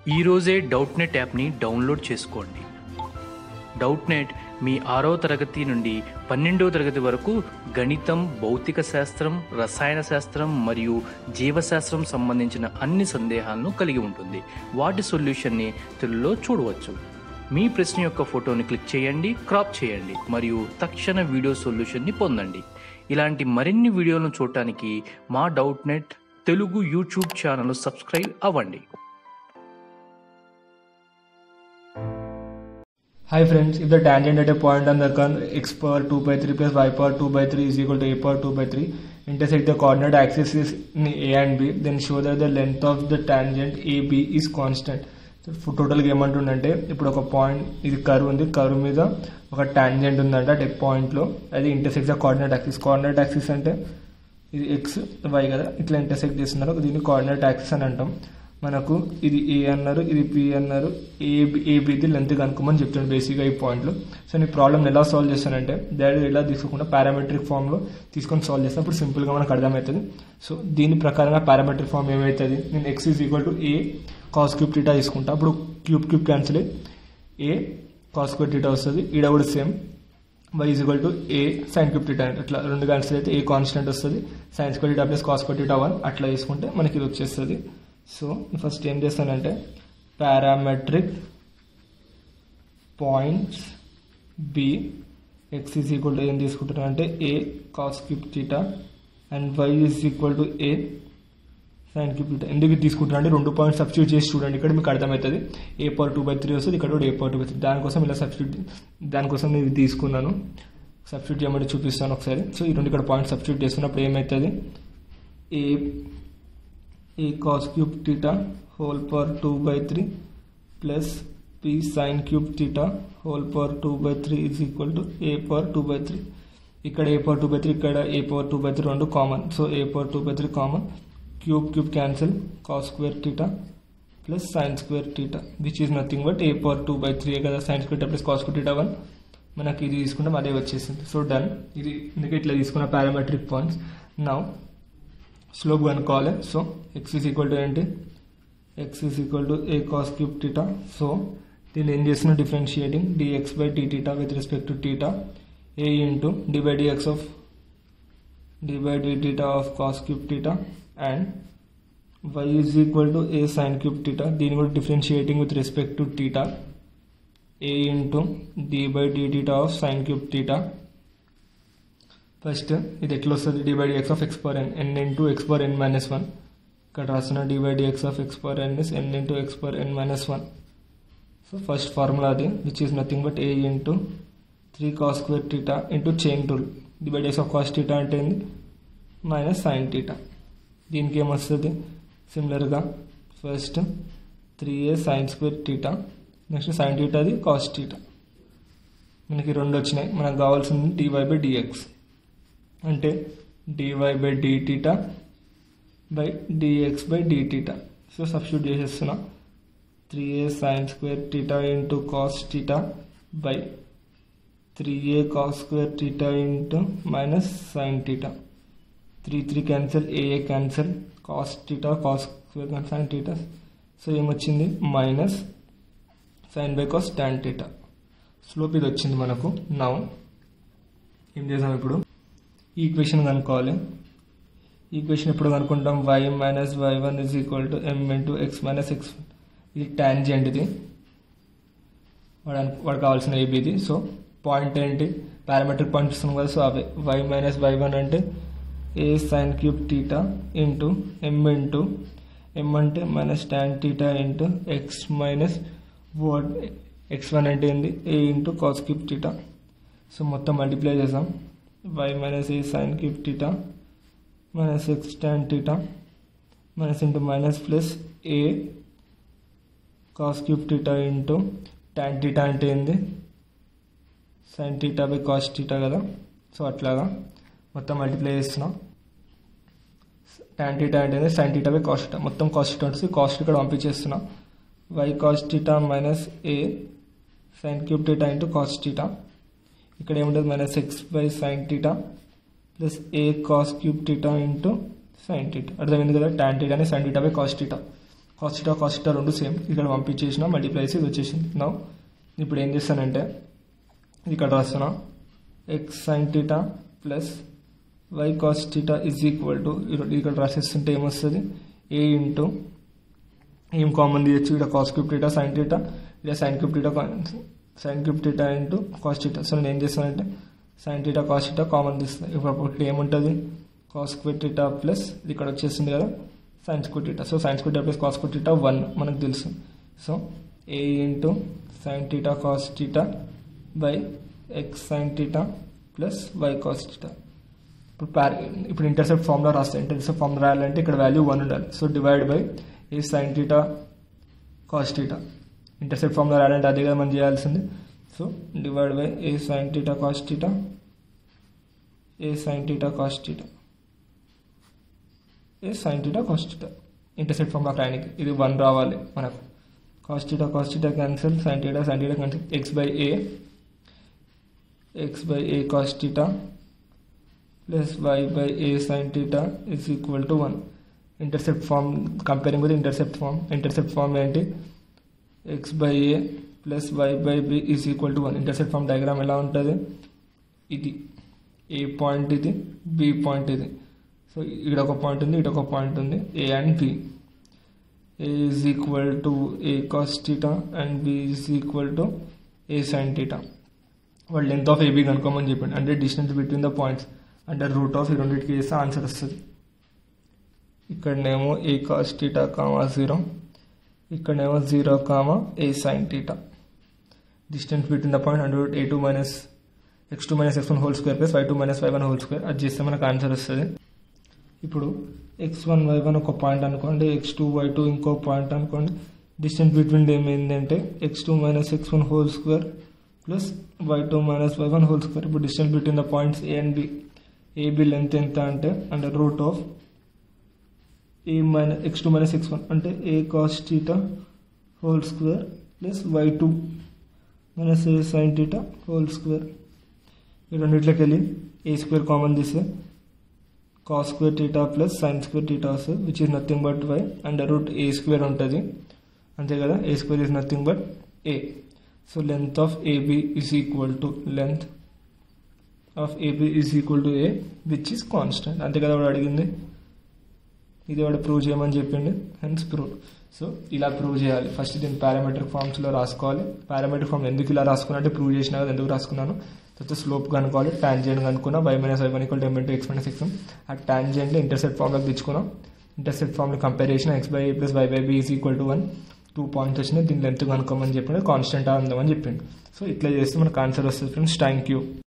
ఈరోజే doubt net యాప్ని download చేసుకోండి డౌట్ నెట్ మీ ఆరో తరగతి నుండి పన్నెండో తరగతి వరకు గణితం భౌతిక శాస్త్రం రసాయన శాస్త్రం మరియు జీవశాస్త్రం సంబంధించిన అన్ని సందేహాలను కలిగి ఉంటుంది వాటి సొల్యూషన్ని తెలుగులో చూడవచ్చు మీ ప్రశ్న యొక్క ఫోటోని క్లిక్ చేయండి క్రాప్ చేయండి మరియు తక్షణ వీడియో సొల్యూషన్ని పొందండి ఇలాంటి మరిన్ని వీడియోలను చూడటానికి మా doubt net Telugu YouTube channel subscribe అవ్వండి Hi friends, if the tangent at a point on the curve x power 2 by 3 plus y power 2 by 3 is equal to a power 2 by 3 intersect the coordinate axis is in a and b then show that the length of the tangent ab is constant so టోటల్గా ఏమంటుందంటే ఇప్పుడు ఒక point ఇది curve ఉంది curve మీద ఒక tangent ఉందంట at పాయింట్లో అది intersect the coordinate axis coordinate axis అంటే ఇది ఎక్స్ వై కదా ఇట్లా ఇంటర్సెక్ట్ చేస్తున్నారు దీన్ని కోఆర్డినేట్ యాక్సిస్ అని అంటాం మనకు ఇది ఏ అన్నారు ఇది పి అన్నారు ఏబి ఏబిది లెంత్ కనుక్కోమని చెప్తాడు బేసిక్గా ఈ పాయింట్లో సో నీ ప్రాబ్లమ్ ఎలా సాల్వ్ చేస్తానంటే దాడి ఎలా తీసుకోకుండా పారామెట్రిక్ ఫామ్లో తీసుకొని సాల్వ్ చేస్తాను ఇప్పుడు సింపుల్గా మనకు అర్థమవుతుంది సో దీని ప్రకారంగా పారామెట్రిక్ ఫామ్ ఏమవుతుంది నేను x is equal to a cos cube theta తీసుకుంటా అప్పుడు cube cube cancel a cos cube theta వస్తుంది ఈడ కూడా same y is equal to a sine cube theta అట్లా రెండు క్యాన్సిల్ అయితే ఏ కాన్స్టెంట్ వస్తుంది sine square theta plus cos cube theta one అట్లా తీసుకుంటే మనకి ఇది వచ్చేస్తుంది సో ఫస్ట్ ఏం చేస్తానంటే parametric points b x is equal to ఏం తీసుకుంటున్నాను అంటే a cos cube theta and y is equal to a sine cube theta ఎందుకు ఇది తీసుకుంటున్నా అంటే రెండు పాయింట్స్ సబ్స్టిట్యూట్ చేసి చూడండి ఇక్కడ మీకు అర్థమవుతుంది a power two by three వస్తుంది ఇక్కడ కూడా a power two by three దానికోసం ఇలా సబ్స్టిట్యూట్ దానికోసం నేను ఇది తీసుకున్నాను సబ్స్టిట్యూట్ చేయమంటే చూపిస్తాను ఒకసారి సో ఈ రెండు ఇక్కడ పాయింట్స్ సబ్స్టిట్యూట్ చేస్తున్నప్పుడు ఏమవుతుంది a a cos cube theta whole power two by three plus p sine cube theta whole power two by three is equal to a power two by three ఇక్కడ a power two by three ఇక్కడ a power two by three రెండు common so a power two by three common cube cube cancel cos square theta plus sine square theta which is nothing but a power two by three కదా sine square theta plus cos square theta one మనకి ఇది తీసుకుంటాం అదే వచ్చేసింది so done ఇది ఎందుకంటే ఇట్లా తీసుకున్న పారామెట్రిక్ పాయింట్స్ నా స్లోప్ కనుక్కోవాలి so x is equal to ఏంటి x is equal to a cos cube theta so దీన్ని ఏం చేస్తున్నా differentiating dx by t theta with respect to theta a into d by dx of d by d theta of cos cube theta and y is equal to a sine cube theta దీన్ని కూడా differentiating with respect to theta a into d by d theta of sine cube theta first ఇది ఎట్లా వస్తుంది d by dx of x power n n into x power n minus one ఇక్కడ రాసిన d by dx of x power n is n into x power n minus one so first formula అది which is nothing but a into three cos square theta into chain rule d by dx of cos theta అంటే ఏంది minus sine theta దీనికి ఏమొస్తుంది సిమిలర్గా first three a sine square theta next sine టీటాది cos theta మనకి రెండు వచ్చినాయి మనకు కావాల్సింది డివై బై డిఎక్స్ అంటే dy by d theta by dx by d theta so substitute చేసేస్తున్నా three a sine square theta into cos theta by three a cos square theta into minus sine theta three three cancel a a cancel cos theta cos square sine theta so ఏమొచ్చింది minus sine by cos tan theta slope ఇది వచ్చింది మనకు now ఏం చేసాం ఇప్పుడు ఈ equation కనుక్కోవాలి equation ఎప్పుడు కనుక్కుంటాం y minus y one is equal to m into x minus x ఇది టాంజెంట్ ఇది వాడు వాడు కావాల్సిన ఏబిది సో పాయింట్ ఏంటి పారామెట్రిక్ పాయింట్ ఇస్తున్నాం కదా సో అవే వై మైనస్ వై వన్ అంటే a sine cube theta into m into m అంటే minus tan theta into x minus what x one అంటే ఏంది a into cos cube theta so మొత్తం multiply చేసాం y minus a sin cube theta minus x tan theta minus into minus plus a cos cube theta into tan theta అంటే ఏంది sin theta by cos theta కదా so అట్లాగా మొత్తం multiply చేస్తున్నాం tan theta అంటే ఏంది sin theta by cos theta మొత్తం cos theta ఉంటుంది cos ఇక్కడ పంపించేస్తున్నాం y cos theta minus a sin cube theta into cos theta ఇక్కడ ఏముంటుంది minus x by sine theta plus a cos cube theta into sine theta అర్థమైంది కదా tan టీటాని sine theta by cos theta cos theta cos theta రెండు same ఇక్కడ పంపించేసిన multiply చేసి ఇది వచ్చేసింది నా ఇప్పుడు ఏం చేస్తానంటే ఇక్కడ రాస్తున్నా x sine theta plus y cos theta is equal to ఇక్కడ రాసేస్తుంటే ఏమొస్తుంది ఏ ఇంటూ ఏం కామన్ తీయచ్చు ఇక్కడ cos cube theta sine theta ఇక్కడ sine cube theta sine cube theta into cos theta so నేను ఏం చేస్తానంటే sine theta cos theta common తీస్తాను ఇప్పుడు అప్పుడు ఏముంటుంది కాస్ స్క్వేర్ టీటా ప్లస్ ఇది ఇక్కడ వచ్చేసింది కదా sine square theta so sine square theta plus cos square theta one మనకు తెలుసు so a into sine theta cos theta by x sine theta plus y cos theta ఇప్పుడు ప్యార్ ఇప్పుడు intercept formula రాస్తే ఇంటర్సెప్ట్ ఫార్ములా రాయాలంటే ఇక్కడ value one ఉండాలి so divide by a sine theta cos theta intercept formula రాయాలంటే అదే కదా మనం చేయాల్సింది so divide by a sine theta cos theta a sine theta cos theta a sine theta cos theta intercept formula రాయడానికి ఇది one రావాలి మనకు cos theta cos theta cancel sine theta sine theta cancel x by a x by a cos theta plus y by a sine theta is equal to one intercept form comparing with intercept form intercept form ఏంటి x by a plus y by b is equal to one intercept form diagram ఎలా ఉంటుంది ఇది ఏ point ఇది b point ఇది so ఇక్కడ ఒక point ఉంది ఇక్కడ ఒక పాయింట్ ఉంది a and b a is equal to a cos theta and b is equal to a sine theta వాళ్ళు లెంత్ ఆఫ్ ఏబీ కనుక్కోమని చెప్పండి అంటే డిస్టెన్స్ బిట్వీన్ ద పాయింట్స్ అంటే రూట్ ఆఫ్ ఈ రెండింటికి చేస్తే ఆన్సర్ వస్తుంది ఇక్కడనేమో a cos theta comma zero ఇక్కడనేమో zero comma a sine theta distance between the point and A two minus x two minus x one whole square plus y two minus y one whole square అది చేస్తే మనకు answer వస్తుంది ఇప్పుడు x one y one ఒక point అనుకోండి x two y two ఇంకో point అనుకోండి distance between ఏమైందంటే x two minus x one whole square plus y two minus y one whole square ఇప్పుడు distance between the points a and b AB length ఎంత అంటే under root of A minus x two minus x one అంటే a cos theta whole square plus y two minus a sine theta whole square ఈ రెండిట్లోకి వెళ్ళి a square common తీస్తే cos square theta plus sine square theta వస్తుంది which is nothing but y under root a square ఉంటుంది అంతే కదా a square is nothing but a so length of AB is equal to length of AB is equal to a which is constant అంతే కదా వాడు అడిగింది ఇది వాడు prove చేయమని చెప్పిండు హెన్స్ ప్రూవ్ సో ఇలా ప్రూవ్ చేయాలి ఫస్ట్ దీన్ని పారామెట్రిక్ ఫార్మ్స్లో రాసుకోవాలి పారామెట్రిక్ ఫామ్ ఎందుకు ఇలా రాసుకున్నట్టే ప్రూవ్ చేసినా కదా ఎందుకు రాసుకున్నాను తర్వాత స్లోప్ కనుక్కోవాలి టాంజెంట్ కనుక్కున్నా by minus y one equal ten into x minus x ఆ టాంజెంట్ ఇంటర్సెప్ట్ ఫామ్లోకి తెచ్చుకున్నాం ఇంటర్సెప్ట్ ఫామ్లో కంపేర్ చేసిన x by a plus y by b is equal to one two points వచ్చినాయి దీని లెంత్ కనుక్కోమని చెప్పిండు కాన్స్టెంట్ అందామని చెప్పిండు సో ఇట్లా చేస్తే మనకు ఆన్సర్ వస్తుంది ఫ్రెండ్స్ థ్యాంక్ యూ